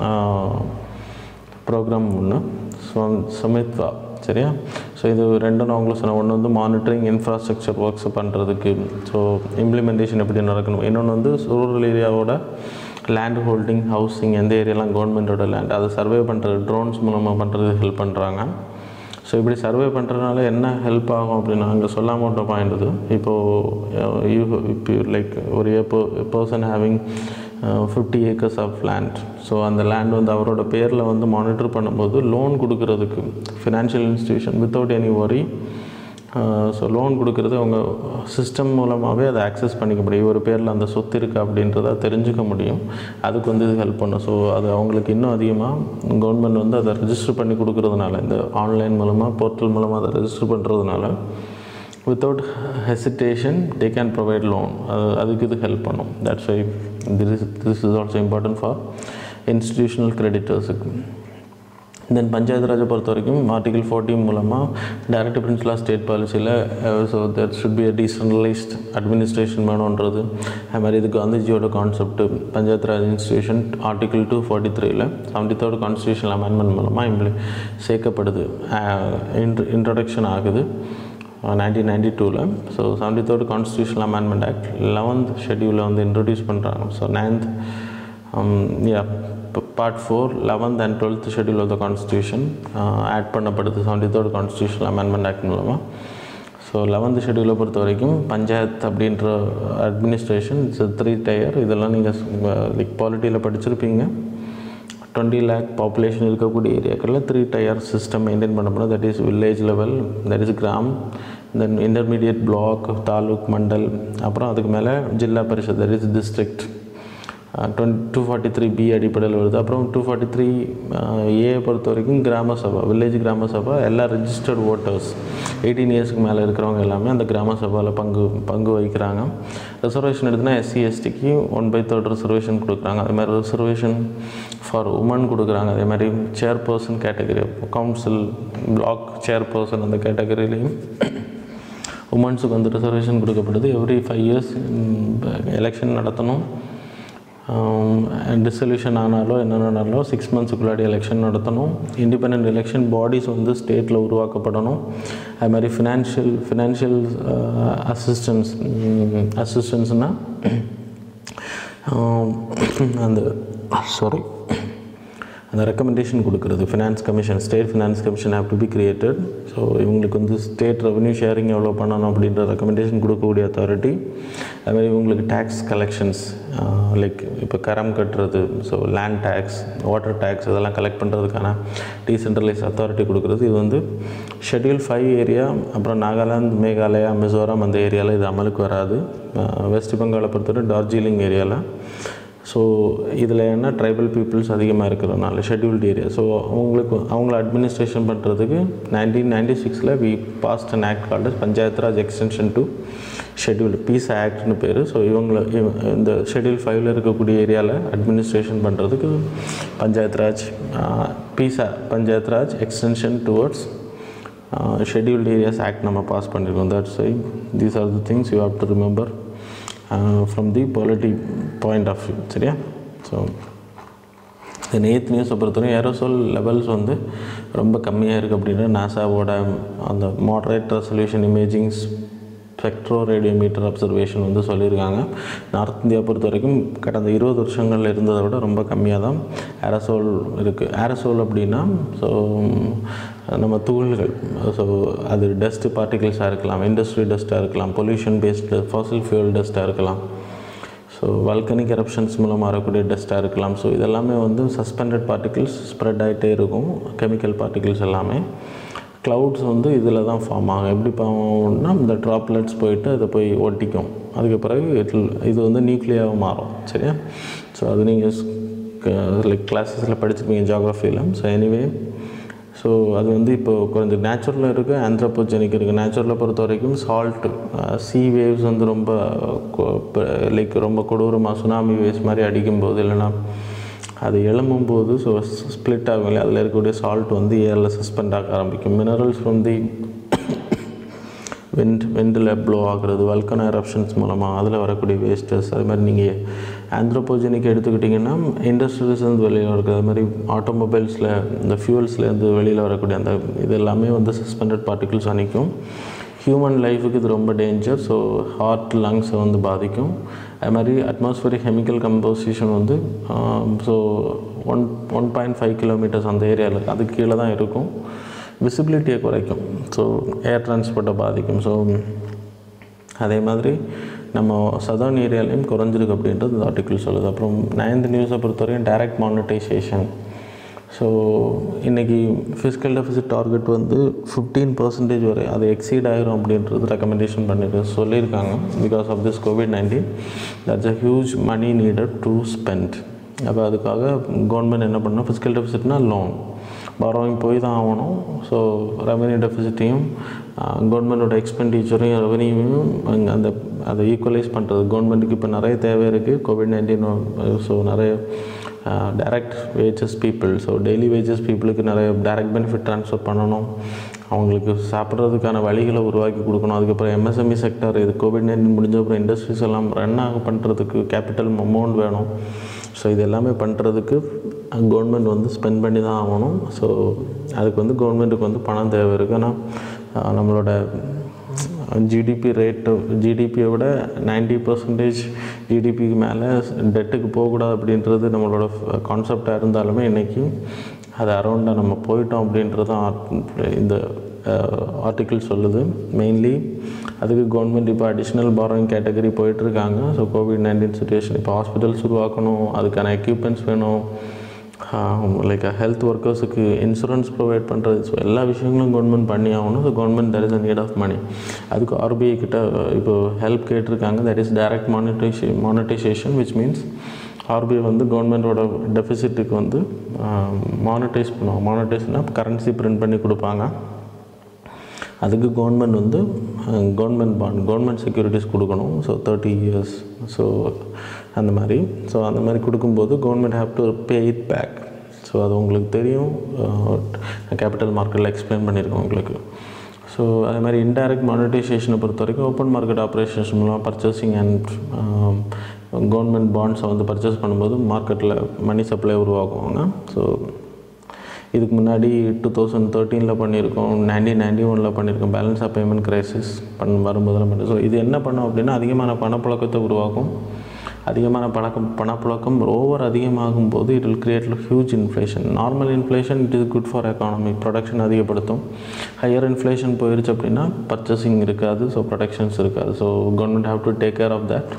ப்ரோக்ராம் ஒன்று சமித்வா சரியா ஸோ இது ரெண்டும் நான் உங்களுக்கு சொன்னேன் ஒன்று வந்து மானிட்டரிங் இன்ஃப்ராஸ்ட்ரக்சர் ஒர்க்ஸ் பண்ணுறதுக்கு ஸோ இம்ப்ளிமெண்டேஷன் எப்படி நடக்கணும் இன்னொன்று வந்து ரூரல் ஏரியாவோட லேண்ட் ஹோல்டிங் ஹவுசிங் எந்த ஏரியாலாம் கவர்மெண்ட்டோட லேண்ட் அதை சர்வே பண்ணுறது ட்ரோன்ஸ் மூலமாக பண்ணுறதுக்கு ஹெல்ப் பண்ணுறாங்க ஸோ இப்படி சர்வே பண்ணுறதுனால என்ன ஹெல்ப் ஆகும் அப்படின்னா அங்கே சொல்லாமல் விட்ட பாயிண்ட் இது இப்போது யூ இப்போ லைக் ஒரு person having fifty acres of land so அந்த லேண்ட் வந்து அவரோட பேரில் வந்து மானிட்டர் பண்ணும்போது லோன் கொடுக்கறதுக்கு financial institution without any worry so loan கொடுக்கறது அவங்க சிஸ்டம் மூலமாகவே அதை ஆக்சஸ் பண்ணிக்க முடியும் இவர் பேரில் அந்த சொத்து இருக்குது அப்படின்றத தெரிஞ்சுக்க முடியும் அதுக்கு வந்து இது ஹெல்ப் பண்ணும் ஸோ அது அவங்களுக்கு இன்னும் அதிகமாக கவர்மெண்ட் வந்து அதை ரெஜிஸ்டர் பண்ணி கொடுக்கறதுனால இந்த ஆன்லைன் மூலமாக போர்ட்டல் மூலமாக அதை ரெஜிஸ்டர் பண்ணுறதுனால without hesitation they can provide loan அது அதுக்கு இது ஹெல்ப் பண்ணும் that's why this is this is also important for institutional கிரெடிட்டர்ஸுக்கு தென் பஞ்சாயத்து ராஜை பொறுத்த வரைக்கும் ஆர்டிகல் ஃபோர்டீன் மூலமாக டைரக்ட் பிரின்சிபல் ஸ்டேட் பாலிசியில் so that should be a decentralised administration வேணுன்றது அது மாதிரி இது காந்திஜியோட concept panchayat Raj institution article two forty த்ரீல செவன்டி தேர்ட் கான்ஸ்டியூஷன் அமெண்ட்மெண்ட் மூலமாக இம்ப்ளி சேர்க்கப்படுது இன்ட்ரடக்ஷன் ஆகுது நைன்டீன் நைன்டி டூவில் so seventy third constitutional amendment act eleventh ஷெட்யூலில் வந்து இன்ட்ரடியூஸ் பண்ணுறாங்க so ninth yeah part four eleventh and twelfth schedule of the constitution add பண்ணப்படுது seventy third constitutional amendment act மூலமாக ஸோ லெவன்த் ஷெட்யூலை பொறுத்த வரைக்கும் பஞ்சாயத் அப்படின்ற அட்மினிஸ்ட்ரேஷன் இட்ஸ் த்ரீ டயர் இதெல்லாம் நீங்கள் லைக் பாலிட்டியில் படிச்சிருப்பீங்க டுவெண்ட்டி லேக் பாப்புலேஷன் இருக்கக்கூடிய ஏரியாக்களில் த்ரீ டயர் சிஸ்டம் மெயின்டைன் பண்ணப்படும் that is village level that is Gram then intermediate block taluk mandal அப்புறம் அதுக்கு மேலே Zilla Parishad that is district twenty two forty three B அடிப்படையில் வருது அப்புறம் டூ ஃபார்ட்டி த்ரீ ஏ பொறுத்த வரைக்கும் கிராம சபா வில்லேஜ் கிராம சபா எல்லா ரெஜிஸ்டர்ட் ஓட்டர்ஸ் எயிட்டீன் இயர்ஸ்க்கு மேலே இருக்கிறவங்க எல்லாமே அந்த கிராம சபாவில் பங்கு பங்கு வகிக்கிறாங்க ரிசர்வேஷன் எடுத்துனா எஸ்சி எஸ்டிக்கு ஒன் பை தேர்ட் ரிசர்வேஷன் கொடுக்குறாங்க அதே மாதிரி ரிசர்வேஷன் ஃபார் உமன் கொடுக்குறாங்க அதே மாதிரி chairperson category council block chairperson அந்த கேட்டகரிலையும் உமன்ஸுக்கு வந்து ரிசர்வேஷன் கொடுக்கப்படுது எவ்ரி ஃபைவ் இயர்ஸ் எலெக்ஷன் நடத்தணும் டிசல்யூஷன் ஆனாலோ என்னென்னாலோ சிக்ஸ் மந்த்ஸுக்குள்ளாடி எலெக்ஷன் நடத்தணும் இண்டிபெண்ட் எலெக்ஷன் பாடிஸ் வந்து ஸ்டேட்டில் உருவாக்கப்படணும் அது மாதிரி ஃபினான்ஷியல் ஃபினான்ஷியல் அசிஸ்டன்ஸ் அசிஸ்டன்ஸ்னால் அந்த சாரி அந்த ரெக்கமெண்டேஷன் கொடுக்குறது finance commission state finance commission have to be created so இவங்களுக்கு வந்து ஸ்டேட் ரெவன்யூ ஷேரிங் எவ்வளோ பண்ணணும் அப்படின்ற ரெக்கமெண்டேஷன் கொடுக்கக்கூடிய அத்தாரிட்டி அதுமாதிரி இவங்களுக்கு டேக்ஸ் கலெக்ஷன்ஸ் லைக் இப்போ கரம் கட்டுறது so land tax water tax இதெல்லாம் கலெக்ட் பண்ணுறதுக்கான டீசென்ட்ரலைஸ் அத்தாரிட்டி கொடுக்குறது இது வந்து ஷெட்யூல் ஃபைவ் ஏரியா அப்புறம் நாகாலாந்து மேகாலயா மிசோரம் அந்த ஏரியாவில் இது அமலுக்கு வராது வெஸ்ட் பெங்காலை பொறுத்தவரை டார்ஜிலிங் ஏரியாவில் ஸோ இதில் என்ன ட்ரைபல் பீப்புள்ஸ் அதிகமாக இருக்கிறதுனால ஷெட்யூல்டு ஏரியா ஸோ அவங்களுக்கு அவங்கள அட்மினிஸ்ட்ரேஷன் பண்ணுறதுக்கு நைன்டீன் நைன்டி சிக்ஸில் we passed an act called Panchayat Raj extension to scheduled பீஸ் ஆக்ட்னு பேர் ஸோ இவங்களை இவ- இந்த ஷெட்யூல் ஃபைவ்ல இருக்கக்கூடிய ஏரியாவில் அட்மினிஸ்ட்ரேஷன் பண்ணுறதுக்கு பஞ்சாயத் ராஜ் பீஸ் Panchayat Raj extension towards scheduled areas act நம்ம பாஸ் பண்ணியிருக்கோம் that's I these are the things you have to remember from the polity point of view சரியா ஸோ இந்த நேத் நியூஸை பொறுத்தவரைக்கும் ஏரோசோல் லெவல்ஸ் வந்து ரொம்ப கம்மியாக இருக்குது அப்படின்னா நாசாவோட அந்த moderate resolution imaging spectroradiometer observation வந்து சொல்லியிருக்காங்க நார்த் இந்தியா பொறுத்த வரைக்கும் கடந்த இருபது வருஷங்களில் இருந்ததை விட ரொம்ப கம்மியாக தான் ஏரசோல் இருக்குது ஏரசோல் அப்படின்னா ஸோ நம்ம தூள்கள் ஸோ அது டஸ்ட் பார்ட்டிகிள்ஸாக இருக்கலாம் இண்டஸ்ட்ரி டஸ்ட்டாக இருக்கலாம் பொல்யூஷன் பேஸ்டு ஃபாசில் ஃபியூல் டஸ்ட்டாக இருக்கலாம் ஸோ வல்கனிக் எரப்ஷன்ஸ் மூலமாக வரக்கூடிய டஸ்ட்டாக இருக்கலாம் ஸோ இதெல்லாமே வந்து சஸ்பெண்டட் பார்ட்டிகிள்ஸ் ஸ்ப்ரெட் ஆகிட்டே இருக்கும் கெமிக்கல் பார்ட்டிகிள்ஸ் எல்லாமே க்ளவுட்ஸ் வந்து இதில் தான் ஃபார்ம் ஆகும் எப்படி ஃபார்ம் ஆகும்னா இந்த ட்ராப்லெட்ஸ் போயிட்டு அதை போய் ஒட்டிக்கும் அதுக்கு பிறகு it will- இது வந்து நியூக்ளியாவாக மாறும் சரியா ஸோ அது நீங்கள் லைக் கிளாஸஸில் படிச்சிருப்பீங்க ஜாகிரஃபியில் ஸோ எனிவே ஸோ அது வந்து இப்போ கொஞ்சம் நேச்சுரலில் இருக்குது ஆந்த்ரோபோஜெனிக் இருக்குது நேச்சுரலில் பொறுத்த வரைக்கும் சால்ட் சீ வேவ்ஸ் வந்து ரொம்ப லைக் ரொம்ப கொடூரமாக சுனாமி வேவ்ஸ் மாதிரி அடிக்கும்போது இல்லைன்னா அது எழும்பும்போது ஸோ ஸ்ப்ளிட் ஆகும் இல்லையா அதில் இருக்கக்கூடிய சால்ட் வந்து ஏரில் சஸ்பெண்ட் ஆக ஆரம்பிக்கும் மினரல்ஸ் ஃப்ரம் தி வெண்ட் வெண்டில் ப்ளோ ஆகுறது வல்கனோ எரப்ஷன்ஸ் மூலமாக அதில் வரக்கூடிய வேஸ்டஸ் அது மாதிரி நீங்கள் ஆந்த்ரோபோஜெனிக் எடுத்துக்கிட்டிங்கன்னா இண்டஸ்ட்ரியல்ஸ்லேருந்து வெளியில் இருக்குது அது மாதிரி ஆட்டோமொபைல்ஸில் இந்த ஃபியூல்ஸ்லேருந்து வெளியில் வரக்கூடிய அந்த இது எல்லாமே வந்து சஸ்பெண்டட் பார்ட்டிகிள்ஸ் அணிக்கும் ஹியூமன் லைஃபுக்கு இது ரொம்ப டேஞ்சர் ஸோ ஹார்ட் லங்ஸை வந்து பாதிக்கும் அது மாதிரி அட்மாஸ்பியரிக் கெமிக்கல் கம்போசிஷன் வந்து so one one point five kilometres அந்த ஏரியாவில் அதுக்கு கீழே தான் இருக்கும் விசிபிலிட்டியை குறைக்கும் ஸோ ஏர் டிரான்ஸ்போர்ட்டை பாதிக்கும் ஸோ அதே மாதிரி நம்ம சதர்ன் ஏரியாலையும் குறைஞ்சிருக்கு அப்படின்றது இந்த ஆர்டிக்கிள் சொல்லுது அப்புறம் நைன்த் நியூஸை பொறுத்தவரைக்கும் டைரக்ட் மானிட்டைசேஷன் ஸோ இன்றைக்கி ஃபிசிக்கல் டெபிசிட் டார்கெட் வந்து ஃபிஃப்டீன் பர்சன்டேஜ் வரை அது எக்ஸீட் ஆயிரும் அப்படின்றது ரெக்கமெண்டேஷன் பண்ணிட்டு சொல்லியிருக்காங்க because of this COVID nineteen that's a huge money needed to spend அப்போ அதுக்காக கவர்மெண்ட் என்ன பண்ணணும் ஃபிசிக்கல் டெபிசிட்னால் லோன் பாரோவிங் போய் தான் ஆகணும் ஸோ ரெவன்யூ டெபிசிட்டையும் கவர்மெண்டோட எக்ஸ்பெண்டிச்சரையும் ரெவன்யூவையும் அங்கே அந்த அதை ஈக்குவலைஸ் பண்ணுறது கவர்மெண்ட்டுக்கு இப்போ நிறைய தேவை இருக்குது கோவிட் நைன்டீன் ஸோ நிறைய direct wages people so daily wages பீப்புளுக்கு நிறைய டைரக்ட் பெனிஃபிட் ட்ரான்ஸ்ஃபர் பண்ணணும் அவங்களுக்கு சாப்பிட்றதுக்கான வழிகளை உருவாக்கி கொடுக்கணும் அதுக்கப்புறம் எம்எஸ்எம்இ செக்டர் இது கோவிட் நைன்டீன் முடிஞ்ச அப்புறம் இண்டஸ்ட்ரீஸ் எல்லாம் ரன் ஆக பண்ணுறதுக்கு கேபிட்டல் அமௌண்ட் வேணும் ஸோ இது எல்லாமே பண்ணுறதுக்கு கவர்மெண்ட் வந்து ஸ்பெண்ட் பண்ணி தான் ஆகணும் ஸோ அதுக்கு வந்து கவர்மெண்ட்டுக்கு வந்து பணம் தேவை இருக்குது ஆனால் நம்மளோட ஜிடிபி ரேட்டு ஜிடிபியை விட நைன்டி பர்சன்டேஜ் ஜிடிபிக்கு மேலே டெட்டுக்கு போகக்கூடாது அப்படின்றது நம்மளோட கான்செப்டாக இருந்தாலுமே இன்றைக்கி அது அரௌண்டாக நம்ம போயிட்டோம் அப்படின்றது தான் இந்த ஆர்டிக்கிள் சொல்லுது மெயின்லி அதுக்கு கவர்மெண்ட் இப்போ அடிஷ்னல் பாரோயிங் கேட்டகரி போயிட்டுருக்காங்க ஸோ கோவிட் நைன்டீன் சுச்சுவேஷன் இப்போ ஹாஸ்பிட்டல்ஸ் உருவாக்கணும் அதுக்கான எக்யூப்மெண்ட்ஸ் வேணும் லைக் ஹெல்த் ஒர்க்கர்ஸுக்கு இன்சூரன்ஸ் ப்ரொவைட் பண்ணுறது ஸோ எல்லா விஷயங்களும் கவர்மெண்ட் பண்ணி ஆகணும் so government that is a need of money அதுக்கு ஆர்பிஐ கிட்ட இப்போ ஹெல்ப் கேட்டிருக்காங்க that is direct monetise monetisation which means RBI வந்து கவர்மெண்ட்டோட டெபிசிட்டுக்கு வந்து மானிட்டைஸ் பண்ணுவாங்க மானிட்டைஸ்னால் கரன்சி பிரிண்ட் பண்ணி கொடுப்பாங்க அதுக்கு கவர்மெண்ட் வந்து கவர்மெண்ட் பாண்ட் கவர்மெண்ட் செக்யூரிட்டிஸ் கொடுக்கணும் ஸோ தேர்ட்டி இயர்ஸ் ஸோ அந்த மாதிரி ஸோ அந்த மாதிரி கொடுக்கும்போது government have to pay it back so அது உங்களுக்கு தெரியும் கேபிட்டல் மார்க்கெட்டில் எக்ஸ்பிளைன் பண்ணியிருக்கோம் உங்களுக்கு ஸோ அதே மாதிரி இன்டைரக்ட் மானிட்டைசேஷனை பொறுத்த வரைக்கும் ஓப்பன் மார்க்கெட் ஆப்ரேஷன்ஸ் மூலம் பர்ச்சேசிங் அண்ட் கவர்மெண்ட் பாண்ட்ஸை வந்து பர்ச்சேஸ் பண்ணும்போது மார்க்கெட்டில் மணி சப்ளை உருவாக்குவாங்க ஸோ இதுக்கு முன்னாடி டூ தௌசண்ட் தேர்ட்டீனில் பண்ணியிருக்கோம் நைன்டீன் நைன்டி ஒனில் பண்ணியிருக்கோம் பேலன்ஸ் ஆஃப் பேமெண்ட் கிரைசிஸ் பண் வரும்போதெல்லாம் பண்ணி ஸோ இது என்ன பண்ணும் அப்படின்னா அதிகமான பணப்புழக்கத்தை உருவாக்கும் அதிகமான பழக்கம் பணப்புழக்கம் ஓவர் அதிகமாகும் போது it will create huge inflation normal inflation it is good for economy production அதிகப்படுத்தும் ஹையர் இன்ஃப்ளேஷன் போயிருச்சு அப்படின்னா பர்ச்சேசிங் இருக்காது ஸோ ப்ரொடக்ஷன்ஸ் இருக்காது so government have to take care of that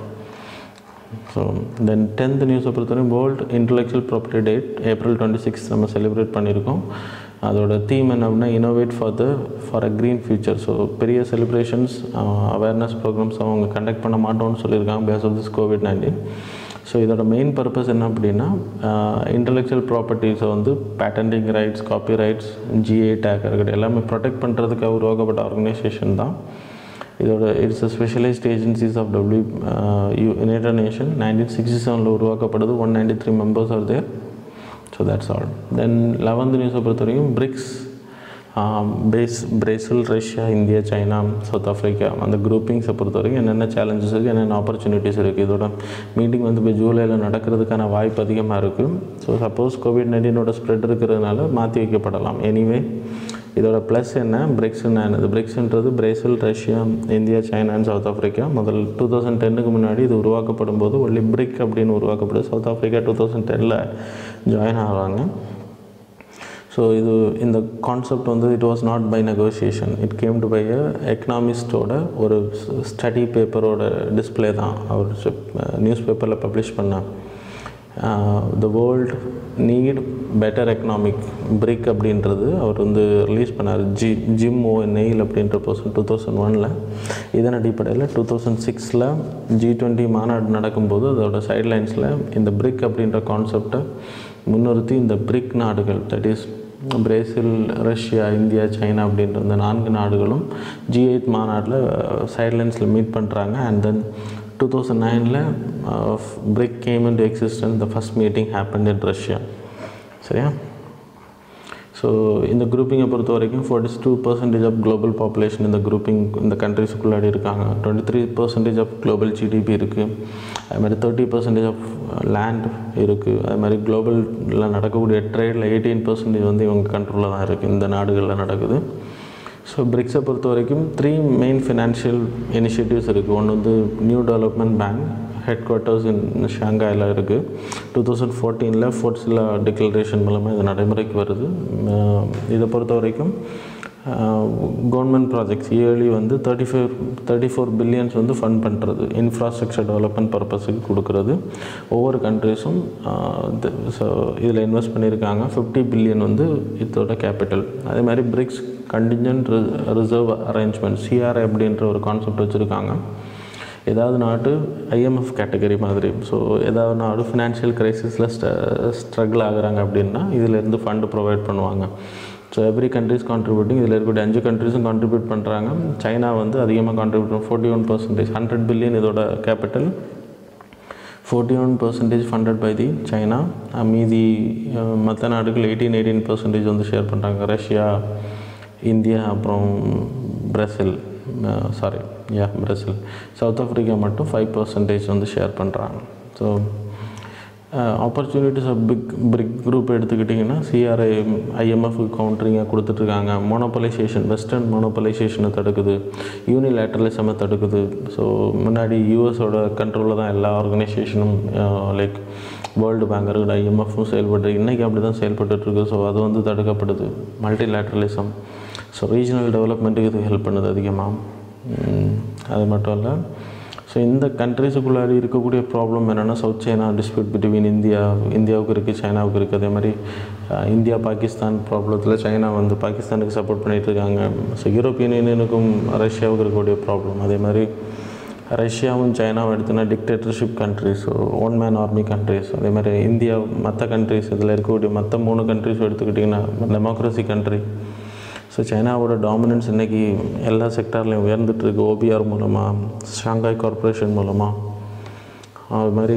so then tenth நியூஸை பொறுத்தவரைக்கும் world intellectual property date April twenty six நம்ம celebrate பண்ணியிருக்கோம் அதோட தீம் என்ன அப்படின்னா innovate for the for a green future so பெரிய செலிப்ரேஷன்ஸ் அவேர்னஸ் ப்ரோக்ராம்ஸ் அவங்க conduct பண்ண மாட்டோம்னு சொல்லியிருக்காங்க base of this COVID nineteen so இதோட மெயின் பர்பஸ் என்ன அப்படின்னா இன்டலெக்சுவல் ப்ராப்பர்ட்டிஸை வந்து patenting rights copyrights GI tag இருக்கட்டும் எல்லாமே ப்ரொடெக்ட் பண்ணுறதுக்காக உருவாக்கப்பட்ட ஆர்கனைசேஷன் தான் இதோட it's a specialised agencies of W United Nation nineteen sixty செவனில் உருவாக்கப்படுது one ninety three members are there so that's all then eleventh நியூஸை பொறுத்த வரைக்கும் BRICS base Brazil Russia India China South Africa அந்த குரூப்பிங்ஸை பொறுத்த வரைக்கும் என்னென்ன சேலஞ்சஸ் இருக்குது என்னென்ன ஆப்பர்ச்சுனிட்டிஸ் இருக்குது இதோட மீட்டிங் வந்து இப்போ ஜூலையில் நடக்கிறதுக்கான வாய்ப்பு அதிகமாக இருக்குது ஸோ சப்போஸ் கோவிட் நைன்டீனோட ஸ்ப்ரெட் இருக்கிறதுனால மாற்றி வைக்கப்படலாம் எனிவே இதோட ப்ளஸ் என்ன பிரிக்ஸ்ன்னு என்னது பிரிக்ஸ்ன்றது Brazil Russia India China and South Africa முதல் டூ தௌசண்ட் டென்னுக்கு முன்னாடி இது உருவாக்கப்படும் போது ஒன்லி பிரிக் அப்படின்னு உருவாக்கப்படுது சவுத் ஆஃப்ரிக்கா டூ தௌசண்ட் டெனில் ஜாயின் ஆகிறாங்க ஸோ இது இந்த கான்செப்ட் வந்து it was not by negotiation it came to by a எக்கனாமிஸ்டோட ஒரு ஸ்டடி பேப்பரோட டிஸ்பிளே தான் அவர் நியூஸ் பேப்பரில் பப்ளிஷ் பண்ண the world need better economic BRIC அப்படின்றது அவர் வந்து ரிலீஸ் பண்ணார் ஜி ஜிம் ஓ நெயில் அப்படின்ற பர்சன் டூ தௌசண்ட் ஒனில் இதன் அடிப்படையில் டூ தௌசண்ட் சிக்ஸில் ஜி டுவெண்ட்டி மாநாடு நடக்கும்போது அதோட சைட்லைன்ஸில் இந்த பிரிக் அப்படின்ற கான்செப்டை முன்னிறுத்தி இந்த பிரிக் நாடுகள் that is Brazil Russia India China அப்படின்ற இந்த நான்கு நாடுகளும் ஜி எயிட் மாநாட்டில் சைட்லைன்ஸில் மீட் பண்ணுறாங்க அண்ட் தென் டூ தௌசண்ட் நைனில் BRIC came in existence the first meeting happen in Russia சரியா ஸோ இந்த குரூப்பிங்கை பொறுத்த வரைக்கும் forty two percentage of global population இந்த குரூப்பிங் இந்த கண்ட்ரிஸுக்குள்ளாடி இருக்காங்க twenty three percentage of global GDP இருக்குது அது மாதிரி தேர்ட்டி பர்சன்டேஜ் ஆஃப் லேண்ட் இருக்குது அது மாதிரி குளோபலில் நடக்கக்கூடிய ட்ரேடில் எயிட்டீன் பர்சன்டேஜ் வந்து இவங்க கண்ட்ரோலில் தான் இருக்குது இந்த நாடுகளில் நடக்குது ஸோ பிரிக்ஸை பொறுத்த வரைக்கும் த்ரீ மெயின் ஃபினான்ஷியல் இனிஷியேட்டிவ்ஸ் இருக்குது ஒன்று வந்து new development bank headquarters in ஷாங்காயில் இருக்குது டூ தௌசண்ட் ஃபோர்டீனில் ஃபோர்ட்ஸில் டிக்ளரேஷன் மூலமாக இது நடைமுறைக்கு வருது இதை பொறுத்த வரைக்கும் கவர்மெண்ட் ப்ராஜெக்ட்ஸ் இயர்லி வந்து thirty five thirty four billions வந்து ஃபண்ட் பண்ணுறது இன்ஃப்ராஸ்ட்ரக்சர் டெவலப்மெண்ட் பர்பஸுக்கு கொடுக்குறது ஒவ்வொரு கண்ட்ரிஸும் ஸோ இதில் இன்வெஸ்ட் பண்ணியிருக்காங்க ஃபிஃப்டி பில்லியன் வந்து இதோட கேபிட்டல் அதே மாதிரி BRICS contingent reserve arrangement CRI அப்படின்ற ஒரு கான்செப்ட் வச்சுருக்காங்க ஏதாவது நாட்டு ஐஎம்எஃப் கேட்டகரி மாதிரி ஸோ ஏதாவது நாடு ஃபினான்ஷியல் க்ரைசிஸில் ஸ்ட ஸ்ட்ரகிள் ஆகுறாங்க அப்படின்னா இதிலேருந்து ஃபண்டு ப்ரொவைட் பண்ணுவாங்க ஸோ எவ்ரி கண்ட்ரிஸ் கான்ட்ரிபியூட்டிங் இதில் இருக்கக்கூடிய அஞ்சு கண்ட்ரிஸும் கான்ட்ரிபியூட் பண்ணுறாங்க சைனா வந்து அதிகமாக contribute forty one percentage hundred billion இதோட capital forty one percentage funded by the China மீதி மற்ற நாடுகள் எயிட்டீன் எயிட்டீன் பர்சன்டேஜ் வந்து ஷேர் பண்ணுறாங்க ரஷ்யா இந்தியா அப்புறம் Brazil sorry yeah Brazil South Africa மட்டும் ஃபைவ் பர்சன்டேஜ் வந்து ஷேர் பண்ணுறாங்க so opportunities of big BRIC group எடுத்துக்கிட்டிங்கன்னா சிஆர்ஐ ஐஎம்எஃப் கவுண்டரிங்காக கொடுத்துட்ருக்காங்க மோனோபலைசேஷன் வெஸ்டர்ன் மோனோபலைசேஷனை தடுக்குது யூனிலேட்டரலிசமை தடுக்குது ஸோ முன்னாடி யூஎஸோட கண்ட்ரோலில் தான் எல்லா ஆர்கனைசேஷனும் லைக் வேர்ல்டு பேங்க் இருக்குது ஐஎம்எஃப்பும் செயல்பட்டு இன்றைக்கி அப்படி தான் செயல்பட்டுருக்கு ஸோ அது வந்து தடுக்கப்படுது மல்டிலேட்ரலிசம் ஸோ ரீஜனல் டெவலப்மெண்ட்டுக்கு இது ஹெல்ப் பண்ணுது அதிகமாக அது மட்டும் இல்லை ஸோ இந்த கண்ட்ரிஸுக்குள்ளாடி இருக்கக்கூடிய ப்ராப்ளம் என்னென்னா South China dispute between India இந்தியாவுக்கு இருக்குது சைனாவுக்கு இருக்குது அதே மாதிரி இந்தியா பாகிஸ்தான் ப்ராப்ளத்தில் சைனா வந்து பாகிஸ்தானுக்கு சப்போர்ட் பண்ணிகிட்டு இருக்காங்க ஸோ யூரோப்பியன் யூனியனுக்கும் ரஷ்யாவுக்கு இருக்கக்கூடிய ப்ராப்ளம் அதே மாதிரி ரஷ்யாவும் சைனாவும் எடுத்தோன்னா dictatorship countries so one man army countries அதே மாதிரி இந்தியா மற்ற கண்ட்ரிஸ் இதில் இருக்கக்கூடிய மற்ற மூணு கண்ட்ரிஸும் எடுத்துக்கிட்டிங்கன்னா டெமோக்ரஸி கண்ட்ரி ஸோ சைனாவோட டாமினன்ஸ் இன்றைக்கி எல்லா செக்டார்லேயும் உயர்ந்துட்டுருக்கு ஓபிஆர் மூலமாக ஷாங்காய் கார்பரேஷன் மூலமாக அது மாதிரி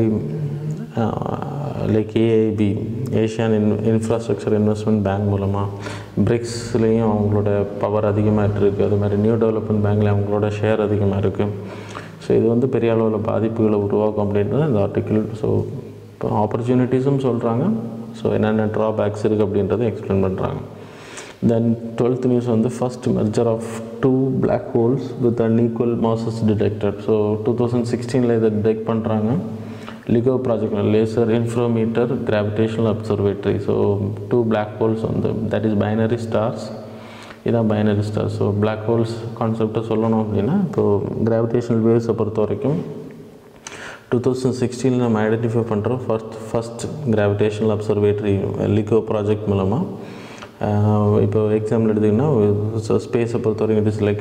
like AIB Asian in infrastructure investment bank மூலமாக பிரிக்ஸ்லேயும் அவங்களோட பவர் அதிகமாக இருக்குது அது மாதிரி நியூ டெவலப்மெண்ட் பேங்க்கில் அவங்களோட ஷேர் அதிகமாக இருக்குது ஸோ இது வந்து பெரிய அளவில் பாதிப்புகளை உருவாக்கும் அப்படின்றது இந்த ஆர்டிக்கிள் ஸோ இப்போ ஆப்பர்ச்சுனிட்டிஸும் சொல்கிறாங்க ஸோ என்னென்ன ட்ராபேக்ஸ் இருக்குது அப்படின்றத எக்ஸ்பிளைன் பண்ணுறாங்க தென் டுவெல்த் நியூஸ் வந்து first merger of two black holes with unequal masses detected so two thousand சிக்ஸ்டீனில் இதை டிடெக்ட் பண்ணுறாங்க LIGO project laser interferometer gravitational observatory so two black holes வந்து that is binary stars இதான் binary stars so black holes கான்செப்டை சொல்லணும் அப்படின்னா இப்போது gravitational வேவ்ஸை பொறுத்த வரைக்கும் டூ தௌசண்ட் சிக்ஸ்டீனில் நம்ம ஐடென்டிஃபை பண்ணுறோம் first first gravitational observatory LIGO project மூலமாக இப்போ எக்ஸாம்பிள் எடுத்திங்கன்னா ஸ்பேஸை பொறுத்த வரைக்கும் it is like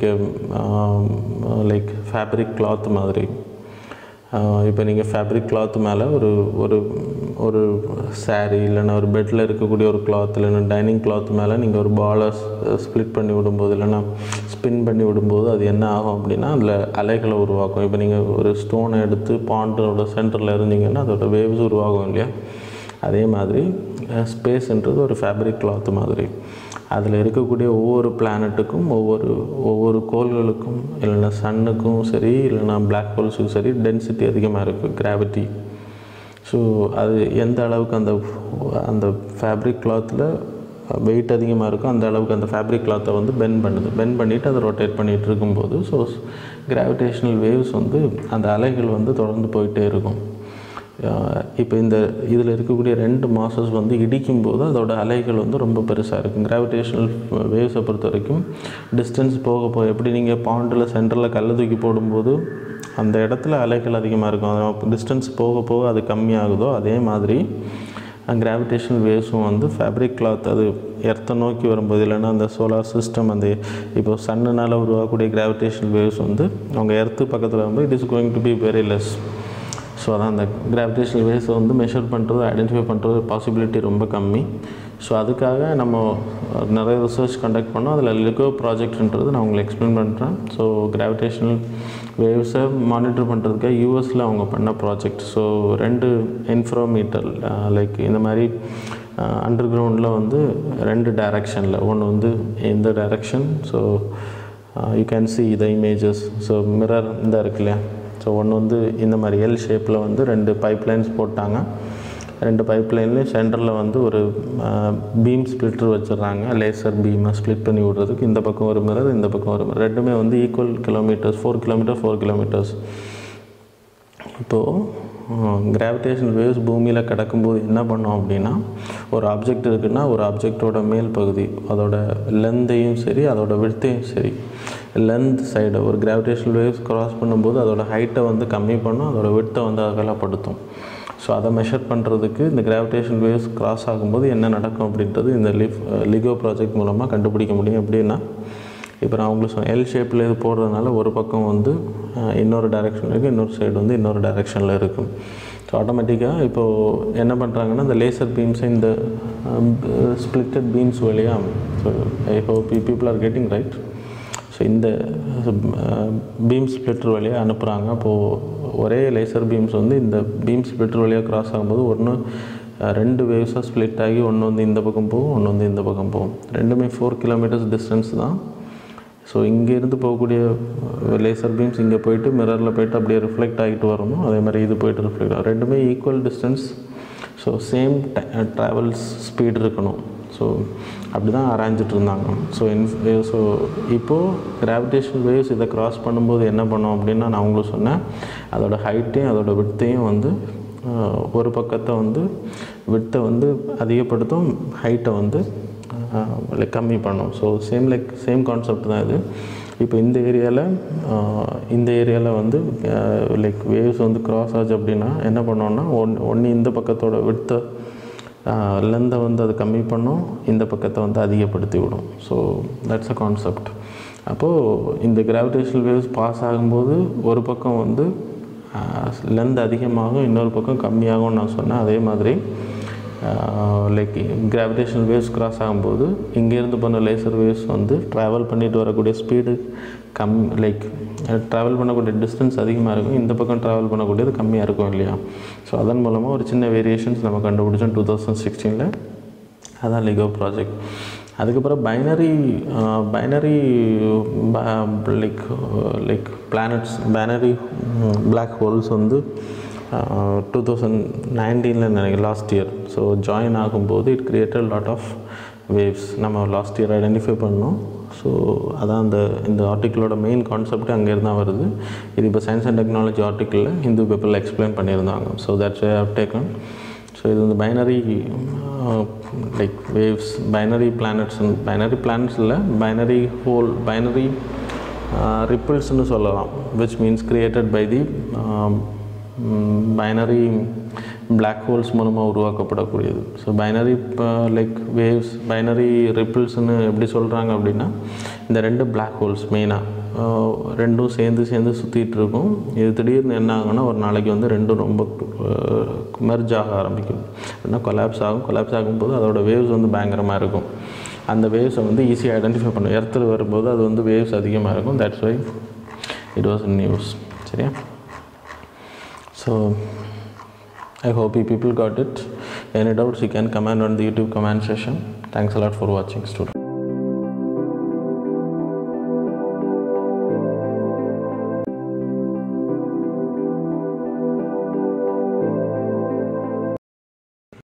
like fabric cloth மாதிரி இப்போ நீங்கள் ஃபேப்ரிக் கிளாத் மேலே ஒரு ஒரு ஒரு சாரீ இல்லைன்னா ஒரு பெட்டில் இருக்கக்கூடிய ஒரு கிளாத் இல்லைன்னா டைனிங் கிளாத் மேலே நீங்கள் ஒரு பாலை ஸ்ப்ளிட் பண்ணி விடும்போது இல்லைன்னா ஸ்பின் பண்ணி விடும்போது அது என்ன ஆகும் அப்படின்னா அதில் அலைகளை உருவாக்கும் இப்போ நீங்கள் ஒரு ஸ்டோனை எடுத்து பாண்டோட சென்டரில் இருந்தீங்கன்னா அதோட வேவ்ஸ் உருவாகும் இல்லையா அதே மாதிரி ஸ்பேஸ்ன்றது ஒரு ஃபேப்ரிக் கிளாத் மாதிரி அதில் இருக்கக்கூடிய ஒவ்வொரு பிளானட்டுக்கும் ஒவ்வொரு ஒவ்வொரு கோள்களுக்கும் இல்லைன்னா சன்னுக்கும் சரி இல்லைன்னா பிளாக் ஹோல்ஸுக்கும் சரி டென்சிட்டி அதிகமாக இருக்குது கிராவிட்டி ஸோ அது எந்த அளவுக்கு அந்த அந்த ஃபேப்ரிக் கிளாத்தில் வெயிட் அதிகமாக இருக்கோ அந்த அளவுக்கு அந்த ஃபேப்ரிக் கிளாத்தை வந்து பென் பண்ணுது பென் பண்ணிவிட்டு அதை ரொட்டேட் பண்ணிகிட்டு இருக்கும்போது ஸோ கிராவிடேஷ்னல் வேவ்ஸ் வந்து அந்த அலைகள் வந்து தொடர்ந்து போயிட்டே இருக்கும் இப்போ இந்த இதில் இருக்கக்கூடிய ரெண்டு மாசஸ் வந்து இடிக்கும்போது அதோட அலைகள் வந்து ரொம்ப பெருசாக இருக்கும் கிராவிடேஷனல் வேவ்ஸை பொறுத்த வரைக்கும் டிஸ்டன்ஸ் போக போக எப்படி நீங்கள் பாண்டில் சென்டரில் கல்லை தூக்கி போடும்போது அந்த இடத்துல அலைகள் அதிகமாக இருக்கும் டிஸ்டன்ஸ் போக போக அது கம்மியாகுதோ அதே மாதிரி கிராவிடேஷனல் வேவ்ஸும் வந்து ஃபேப்ரிக் கிளாத் அது எர்த்தை நோக்கி வரும்போது இல்லைன்னா அந்த சோலார் சிஸ்டம் அந்த இப்போ சன்னுனால் உருவாகக்கூடிய கிராவிடேஷனல் வேவ்ஸ் வந்து அவங்க எர்த்து பக்கத்தில் வரும்போது it is going to be very less so அதான் அந்த கிராவிடேஷனல் வேவ்ஸை வந்து மெஷர் பண்ணுறது ஐடென்டிஃபை பண்ணுறது பாசிபிலிட்டி ரொம்ப கம்மி ஸோ அதுக்காக நம்ம நிறைய ரிசர்ச் கண்டக்ட் பண்ணோம் அதில் லிகோ ப்ராஜெக்ட்ன்றது நான் உங்களுக்கு எக்ஸ்பிளைன் பண்ணுறேன் ஸோ கிராவிடேஷனல் வேவ்ஸை மானிட்டர் பண்ணுறதுக்காக யூஎஸில் அவங்க பண்ண ப்ராஜெக்ட் ஸோ ரெண்டு இன்ஃப்ரோமீட்டர் லைக் இந்த மாதிரி அண்டர் கிரவுண்டில் வந்து ரெண்டு டைரக்ஷனில் ஒன்று வந்து இந்த direction so you can see the images so mirror இந்த இருக்கு இல்லையா ஸோ ஒன்று வந்து இந்த மாதிரி எல் ஷேப்பில் வந்து ரெண்டு பைப் லைன்ஸ் போட்டாங்க ரெண்டு பைப் லைன்லேயும் சென்டரில் வந்து ஒரு பீம் ஸ்ப்ளிட்டர் வச்சிடுறாங்க லேசர் பீமை ஸ்ப்ளிட் பண்ணி விடுறதுக்கு இந்த பக்கம் ஒரு மிரர் இந்த பக்கம் ஒரு மிரர் ரெண்டுமே வந்து equal kilometres four kilometre four kilometres இப்போது கிராவிடேஷன் வேவ்ஸ் பூமியில் கிடக்கும்போது என்ன பண்ணோம் அப்படின்னா ஒரு ஆப்ஜெக்ட் இருக்குன்னா ஒரு ஆப்ஜெக்டோட மேல் பகுதி அதோட லென்த்தையும் சரி அதோட விட்த்தையும் சரி லென்த் சைடு ஒரு கிராவிடேஷன் வேவ்ஸ் கிராஸ் பண்ணும்போது அதோட ஹைட்டை வந்து கம்மி பண்ணும் அதோட விட்த்தை வந்து அகலப்படுத்தும் ஸோ அதை மெஷர் பண்ணுறதுக்கு இந்த கிராவிடேஷன் வேவ்ஸ் கிராஸ் ஆகும்போது என்ன நடக்கும் அப்படின்றது இந்த லிஃப் லிகோ ப்ராஜெக்ட் மூலமாக கண்டுபிடிக்க முடியும் எப்படின்னா இப்போ நான் உங்களுக்கு சொன்னேன் எல் ஷேப்பில் இது போடுறதுனால ஒரு பக்கம் வந்து அஹ், இன்னொரு டைரெக்ஷன் இருக்குது இன்னொரு சைடு வந்து இன்னொரு டைரெக்ஷனில் இருக்கும் ஸோ ஆட்டோமேட்டிக்காக இப்போது என்ன பண்ணுறாங்கன்னா இந்த லேசர் பீம்ஸை இந்த ஸ்பிளிட்டட் பீம்ஸ் வழியாக so I hope people are getting right so இந்த பீம் ஸ்ப்ளிட்டர் வழியாக அனுப்புகிறாங்க அப்போது ஒரே லேசர் பீம்ஸ் வந்து இந்த பீம் ஸ்ப்ளிட்டர் வழியாக கிராஸ் ஆகும்போது ஒன்று ரெண்டு வேவ்ஸாக ஸ்ப்ளிட் ஆகி ஒன்று வந்து இந்த பக்கம் போகும் ஒன்று வந்து இந்த பக்கம் போகும் ரெண்டுமே ஃபோர் கிலோமீட்டர்ஸ் டிஸ்டன்ஸ் தான் ஸோ இங்கேருந்து போகக்கூடிய லேசர் பீம்ஸ் இங்கே போயிட்டு மிரரில் போயிட்டு அப்படியே ரிஃப்ளெக்ட் ஆகிட்டு வரணும் அதே மாதிரி இது போயிட்டு ரிஃப்ளெக்ட் ஆகும் ரெண்டுமே equal distance so same travels speed இருக்கணும் ஸோ அப்படி தான் ஆராய்ஞ்சிட்டு இருந்தாங்க ஸோ இன் ஸோ இப்போது கிராவிடேஷன் வேவ்ஸ் இதை கிராஸ் பண்ணும்போது என்ன பண்ணோம் அப்படின்னா நான் உங்களுக்கு சொன்னேன் அதோட ஹைட்டையும் அதோட விட்த்தையும் வந்து ஆஹ், ஒரு பக்கத்தை வந்து விட்த்தை வந்து அதிகப்படுத்தும் ஹைட்டை வந்து லைக் கம்மி பண்ணும் so same like same concept தான் இது இப்போ இந்த ஏரியாவில் இந்த ஏரியாவில் வந்து லைக் வேவ்ஸ் வந்து கிராஸ் ஆச்சு அப்படின்னா என்ன பண்ணோம்னா ஒன் ஒன்று இந்த பக்கத்தோட விடுத்த லெந்தை வந்து அது கம்மி பண்ணும் இந்த பக்கத்தை வந்து அதிகப்படுத்தி விடும் ஸோ தட்ஸ் அ கான்செப்ட் அப்போது இந்த கிராவிடேஷனல் வேவ்ஸ் பாஸ் ஆகும்போது ஒரு பக்கம் வந்து லென்த் அதிகமாகும் இன்னொரு பக்கம் கம்மியாகும்னு நான் சொன்னேன் அதே மாதிரி லைக் கிராவிடேஷனல் வேவ்ஸ் கிராஸ் ஆகும்போது இங்கேருந்து பண்ண லேசர் வேவ்ஸ் வந்து ட்ராவல் பண்ணிட்டு வரக்கூடிய ஸ்பீடு கம் லைக் ட்ராவல் பண்ணக்கூடிய டிஸ்டன்ஸ் அதிகமாக இருக்கும் இந்த பக்கம் ட்ராவல் பண்ணக்கூடியது கம்மியாக இருக்கும் இல்லையா ஸோ அதன் மூலமாக ஒரு சின்ன வேரியேஷன்ஸ் நம்ம கண்டுபிடிச்சோம் டூ தௌசண்ட் சிக்ஸ்டீனில் அதான் லிகோ ப்ராஜெக்ட் அதுக்கப்புறம் binary binary like like planets binary black holes வந்து டூ தௌசண்ட் நைன்டீனில் நினைக்கிறேன் லாஸ்ட் இயர் ஸோ ஜாயின் ஆகும்போது it created lot of waves நம்ம லாஸ்ட் இயர் ஐடென்டிஃபை பண்ணோம் ஸோ அதான் அந்த இந்த ஆர்டிக்கிளோட மெயின் கான்செப்ட் அங்கேருந்து தான் வருது இது இப்போ சயின்ஸ் அண்ட் டெக்னாலஜி ஆர்டிக்கிளில் ஹிந்து பேப்பரில் எக்ஸ்பிளைன் பண்ணியிருந்தாங்க so that's I have taken so இது வந்து binary like waves binary planets binary planets இல்லை பைனரி ஹோல் பைனரி ரிப்பிள்ஸ்னு சொல்லலாம் which means created by the binary black holes மூலமாக உருவாக்கப்படக்கூடியது so binary like waves binary ரிப்பிள்ஸ்னு எப்படி சொல்கிறாங்க அப்படின்னா இந்த ரெண்டு பிளாக் ஹோல்ஸ் மெயினாக ரெண்டும் சேர்ந்து சேர்ந்து சுற்றிட்டு இருக்கும் இது திடீர்னு என்ன ஆகும்னா ஒரு நாளைக்கு வந்து ரெண்டும் ரொம்ப மெர்ஜ் ஆக ஆரம்பிக்கும் அப்படின்னா கொலாப்ஸ் ஆகும் கொலாப்ஸ் ஆகும்போது அதோட வேவ்ஸ் வந்து பயங்கரமாக இருக்கும் அந்த வேவ்ஸை வந்து ஈஸியாக ஐடென்டிஃபை பண்ணும் எர்த்தில் வரும்போது அது வந்து வேவ்ஸ் அதிகமாக இருக்கும் that's why it was news சரியா so I hope you people got it. Any doubts, you can comment on the YouTube comment section. Thanks a lot for watching, students.